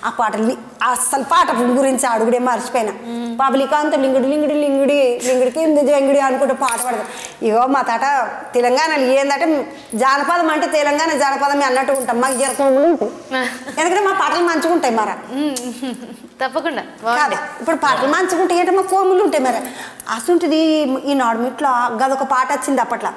ఆ పాట లి- అస్సలు పాట గురించి అడుగుడే మర్చిపోయినా పబ్లిక్ అంతా లింగుడు లింగుడు లింగుడి లింగుడికి ఇందు జంగుడి అనుకుంటే పాట పాడదు ఇగో మా తాట తెలంగాణలో ఏందంటే జానపదం అంటే తెలంగాణ జానపదమే అన్నట్టు ఉంటాం మాకు జరగకుండా ఉంటుంది ఎందుకంటే మా పాటలు మంచిగా ఉంటాయి మరి మ్మ్. తప్పకుండా కాదా బాగుంది ఇప్పుడు పాటలు మంచిగా ఉంటాయి అంటే మా కోములు ఉంటాయి మరి అసంటిది ఈ నాడుమిట్లో గదొక పాట వచ్చింది అప్పట్లో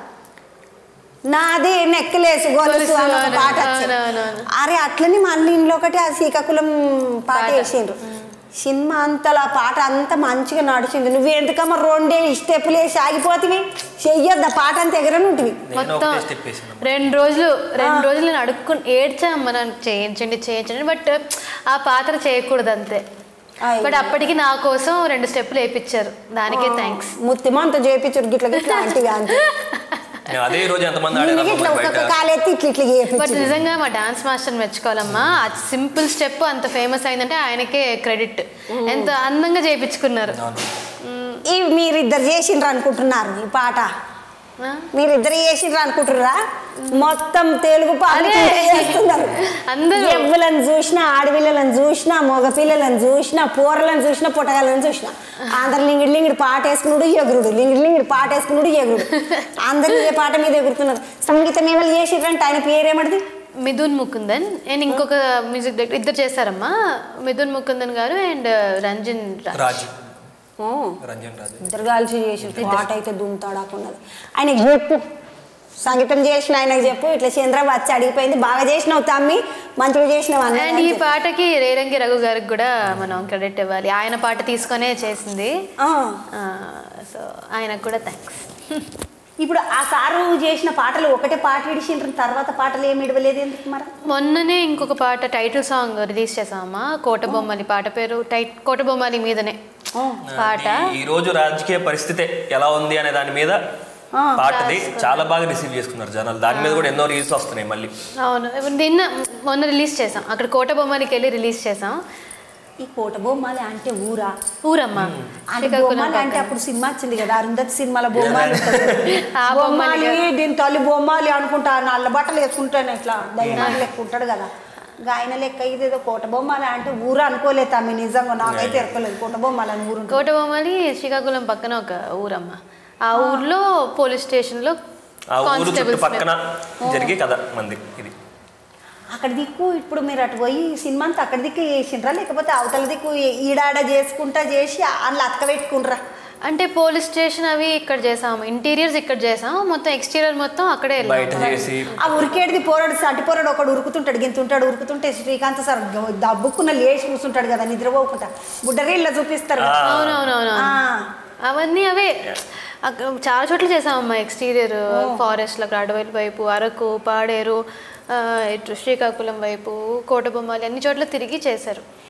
నాది నెక్లెస్ గొలుసు గొలుసు, అని ఒక అవును, పాట వచ్చింది అవును, అవును. అరే అట్లని మళ్ళీ ఇంట్లో ఒకటి ఆ శ్రీకాకుళం పాట పాట. వేసిండ్రు సినిమా అంతలా పాట అంత మంచిగా నడిచింది నువ్వు ఎందుకమ్మా రెండే స్టెప్పులు వేసి ఆగిపోతివి చెయ్యొద్దా పాట అంత ఎగరని ఉంటుంది నేను మొత్తం ఒకటే స్టెప్ వేసాను రెండు రోజులు రెండు రోజులు నేను అడుక్కుని ఏడ్చాను నన్ను చేయించండి చేయించండి బట్ ఆ పాత్ర చేయకూడదు అంతే అయ్యో. బట్ అప్పటికి నా కోసం రెండు స్టెప్పులు వేయించారు దానికే థ్యాంక్స్ ముత్తిమో అంత చేపించారు గిట్ల గిట్ల అంటే అంతే నేను అదే రోజు ఎంతమంది నిన్ను ఆడారు ఇట్లా బయట ఒక్కొక్క కాలెత్తి ఇట్లా ఇట్లా బట్ చేపించారు నిజంగా మా డాన్స్ మాస్టర్ మెచ్చుకోవాలమ్మా ఆ సింపుల్ స్టెప్ అంత ఫేమస్ అయిందంటే ఆయనకే క్రెడిట్ ఎంత అందంగా చేయించుకున్నారు అవును. ఈ మీరిద్దరు చేసిండ్రు అనుకుంటున్నారు ఈ పాట ఆ? మీరిద్దరు చేసిండ్రు అనుకుంటున్నారా మొత్తం తెలుగు పాటలు అదే. చేస్తున్నారు అందరూ. ఎవ్వలను చూసినా ఆడపిల్లలను చూసినా మగ పిల్లలను చూసినా పూరలను చూసినా పుట్టగాలను చూసినా అందరు లింగిడి లింగిడి పాట వేసుకున్నాడు ఎగురుడు లింగిడి లింగిడి పాట వేసుకున్నాడు ఎగురుడు అందరూ ఏ పాట మీద ఎగురుతున్నారు సంగీతం ఏమైనా చేసిర్రంటే ఆయన పేరేమడిది మిథున్ ముకుందన్ అండ్ ఇంకొక మ్యూజిక్ డైరెక్టర్ ఇద్దరు చేశారమ్మా మిథున్ ముకుందన్ గారు అండ్ రంజన్ రాజ్. రాజు రంజన్ రాజు ఇద్దరు కలిసి చేసి పాట అయితే దుమ్తాడాకున్నది ఆయనకి చెప్పు సంగీతం చేసిన ఆయనకు చెప్పు ఇట్లా చంద్ర వచ్చి అడిగిపోయింది బాగా చేసినావు తమ్మి మంచిగా చేసినావు అండ్ ఈ అన్నది పాటకి రేరంగి రఘు గారికి కూడా మనం క్రెడిట్ ఇవ్వాలి ఆయన పాట తీసుకొనే చేసింది ఆ. సో ఆయనకు కూడా థ్యాంక్స్ ఇప్పుడు ఆ సారు చేసిన పాటలు ఒకటే పాట ఇడిచిండ్రు తర్వాత పాటలు ఏమి ఇడవలేదు ఎందుకు మరి మొన్ననే ఇంకొక పాట టైటిల్ సాంగ్ రిలీజ్ చేసామా కోటబొమ్మలి పాట పేరు టైట్ కోటబొమ్మలి మీదనే పాట ఈ- ఈ రోజు రాజకీయ పరిస్థితి ఎలా ఉంది అనే దాని మీద పాటది చాలా బాగా రిసీవ్ చేసుకున్నారు జనాలు దాని మీద కూడా ఎన్నో రీల్స్ వస్తున్నాయి మళ్ళీ అవును ఇప్పుడు నిన్న మొన్న రిలీజ్ చేసాం అక్కడ కోటబొమ్మలికి వెళ్ళి రిలీజ్ చేసాం ఈ కోట బొమ్మాలి అంటే ఊరా ఊరమ్మ అంటే శ్రీకాకుళం బొమ్మాలి అంటే పక్కన. అప్పుడు సినిమా వచ్చింది కదా అరుంధతి సినిమాలో బొమ్మాలి ఉంటుంది. ఆ బొమ్మాలి బొమ్మాలి దీని తల్లి బొమ్మాలి అనుకుంటా నల్ల బట్టలు వేసుకుంటాను ఇట్లా దయ్యాలు లెక్క ఉంటాడు కదా ఇంకా ఆయన లెక్క ఇదేదో కోట బొమ్మాలి అంటే ఊరు అనుకోలేదు తమ్మి నిజంగా నాకైతే ఎరకలేదు కోట బొమ్మాలి అని ఊరు ఉంటుంది. కోటబొమ్మలి శ్రీకాకుళం పక్కన ఒక ఊరమ్మ ఆ ఊర్లో పోలీస్ స్టేషన్లో ఆ ఊరు కానిస్టేబుల్స్ చుట్టుపక్కన జరిగే కథ మంది ఇది అక్కడ దిక్కు ఇప్పుడు మీరు అటు పోయి సినిమా అంతా అక్కడ దిక్కు చేసిండ్రా లేకపోతే అవతల దిక్కు ఈ- ఈడాడ చేసుకుంటా చేసి అందులో అతక పెట్టుకుండ్రా అంటే పోలీస్ స్టేషన్ అవి ఇక్కడ చేసాం ఇంటీరియర్స్ ఇక్కడ చేసాం మొత్తం ఎక్స్టీరియర్ మొత్తం అక్కడే వెళ్ళాం. బయట చేసి ఆ ఉరికేడిది పోరాడు సటి పోరాడు ఒకడు ఉరుకుతుంటాడు గింత ఉంటాడు ఉరుకుతుంటే శ్రీకాంత్ సార్ గ- దబ్బుక్కున్న లేచి కూర్చుంటాడు కదా నిద్రపోకుండా బుడ్డరీళ్ళ చూపిస్తారు కదా. అవునవునవును ఆ. అవన్నీ అవే అక్క- చాలా చోట్ల చేసామమ్మా ఎక్స్టీరియర్ ఫారెస్ట్ లో అడవుల వైపు అరకు పాడేరు ఆ, ఇటు శ్రీకాకుళం వైపు కోటబొమ్మాలి అన్ని చోట్ల తిరిగి చేశారు